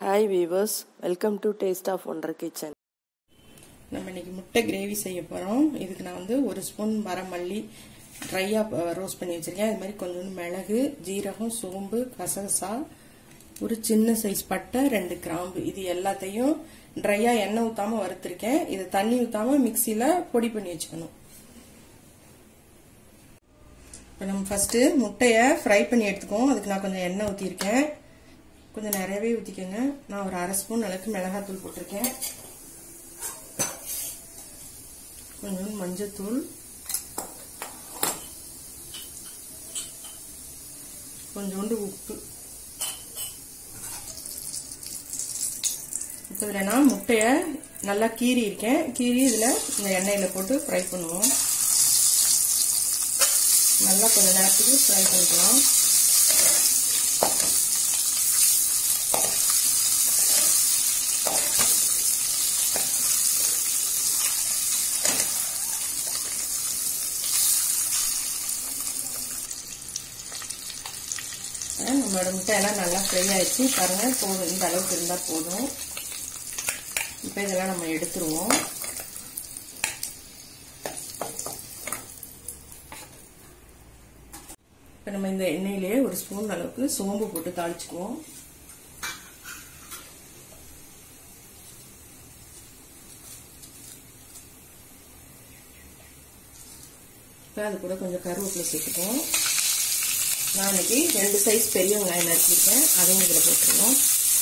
hi viewers welcome to taste of wonder kitchen நம்ம இன்னைக்கு முட்டை கிரேவி செய்ய போகிறோம் இதுக்கு நான் வந்து ஒரு ஸ்பூன் மரமல்லி ட்ரையாக ரோஸ்ட் பண்ணி வச்சுருக்கேன் இது மாதிரி கொஞ்சோண்டு மிளகு ஜீரகம் சோம்பு கசகசா ஒரு சின்ன சைஸ் பட்டை ரெண்டு கிராம்பு இது எல்லாத்தையும் ட்ரையாக எண்ணெய் ஊற்றாமல் வறுத்துருக்கேன் இதை தண்ணி ஊற்றாமல் மிக்சியில் பொடி பண்ணி வச்சுக்கணும் இப்போ நம்ம ஃபஸ்ட்டு முட்டையை ஃப்ரை பண்ணி எடுத்துக்குவோம் அதுக்கு நான் கொஞ்சம் எண்ணெய் ஊற்றிருக்கேன் கொஞ்சம் நிறையவே ஊற்றிக்கோங்க நான் ஒரு அரை ஸ்பூன் அளவுக்கு மிளகாத்தூள் போட்டிருக்கேன் கொஞ்சம் மஞ்சத்தூள் கொஞ்சோண்டு உப்பு இப்போ இதில் நான் முட்டையை நல்லா கீறி இருக்கேன் கீறி இதில் இந்த எண்ணெயில் போட்டு ஃப்ரை பண்ணுவோம் நல்லா கொஞ்ச நேரத்துக்கு ஃப்ரை பண்ணிக்கலாம் நம்மளோட முட்டை எல்லாம் நல்லா ஃப்ரை ஆயிடுச்சு பாருங்க போதும் இந்த அளவுக்கு இருந்தால் போதும் இப்போ இதெல்லாம் நம்ம எடுத்துருவோம் இப்போ நம்ம இந்த எண்ணெயிலே ஒரு ஸ்பூன் அளவுக்கு சோம்பு போட்டு தாளிச்சுக்குவோம் இப்போ அது கூட கொஞ்சம் கருவேப்பிலை சேர்த்துக்குவோம் நான் இன்னைக்கு ரெண்டு சைஸ் பெரிய வெங்காயம் நறுக்கியிருக்கேன் அதையும் இதில் போட்டுருவோம்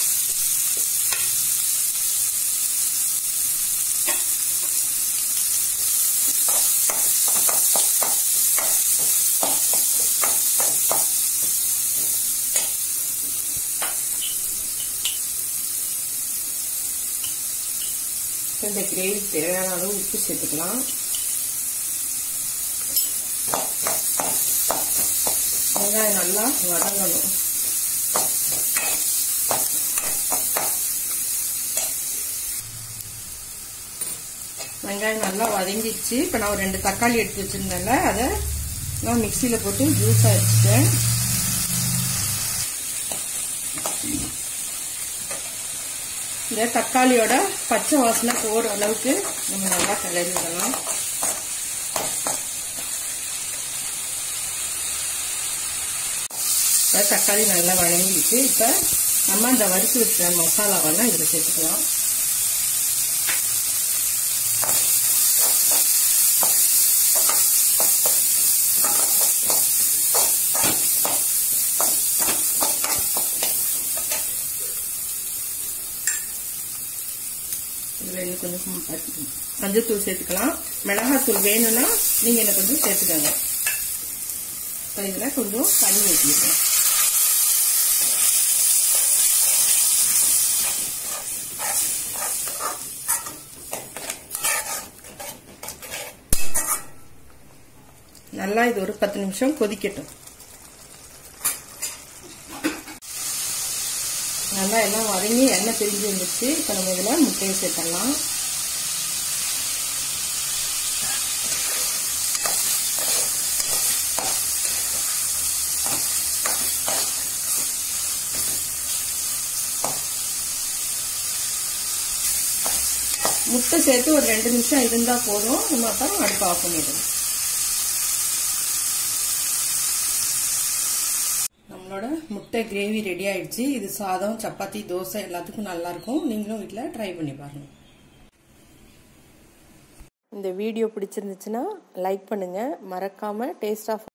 இந்த கிரேவி தேவையான அளவு உப்பு சேர்த்துக்கலாம் வெங்காயம் நல்லா வதங்கணும் வெங்காயம் நல்லா வதங்கிடுச்சு இப்போ நான் ஒரு ரெண்டு தக்காளி எடுத்து வச்சிருந்தேன்ல அதை நான் மிக்சியில் போட்டு ஜூஸாக வச்சுட்டேன் இந்த தக்காளியோட பச்சை வாசனை போகிற அளவுக்கு நம்ம நல்லா கிளறி விடலாம் இப்போ தக்காளி நல்லா வணங்கிடுச்சு இப்போ நம்ம இந்த வறுத்து வச்ச மசாலாவெல்லாம் இதில் சேர்த்துக்கலாம் இதில் இன்னும் கொஞ்சம் மஞ்சத்தூள் சேர்த்துக்கலாம் மிளகாத்தூள் வேணும்னா நீங்கள் என்ன கொஞ்சம் சேர்த்துக்கோங்க இப்போ இதில் கொஞ்சம் தண்ணி ஊற்றிடுறேன் நல்லா இது ஒரு பத்து நிமிஷம் கொதிக்கட்டும் நல்லா எல்லாம் வதங்கி எண்ணெய் பிரிஞ்சு வந்துச்சு இப்போ நம்ம இதில் முட்டையை சேர்த்துடலாம் முட்டை சேர்த்து ஒரு ரெண்டு நிமிஷம் இருந்தால் போதும் நம்ம அப்புறம் அடுப்பு ஆஃப் பண்ணிடணும் நம்மளோட முட்டை கிரேவி ரெடி ஆயிடுச்சு இது சாதம் சப்பாத்தி தோசை எல்லாத்துக்கும் நல்லா இருக்கும் நீங்களும் வீட்டில் ட்ரை பண்ணி பாருங்க இந்த வீடியோ பிடிச்சிருந்துச்சுன்னா லைக் பண்ணுங்கள் மறக்காமல் டேஸ்ட் ஆஃப்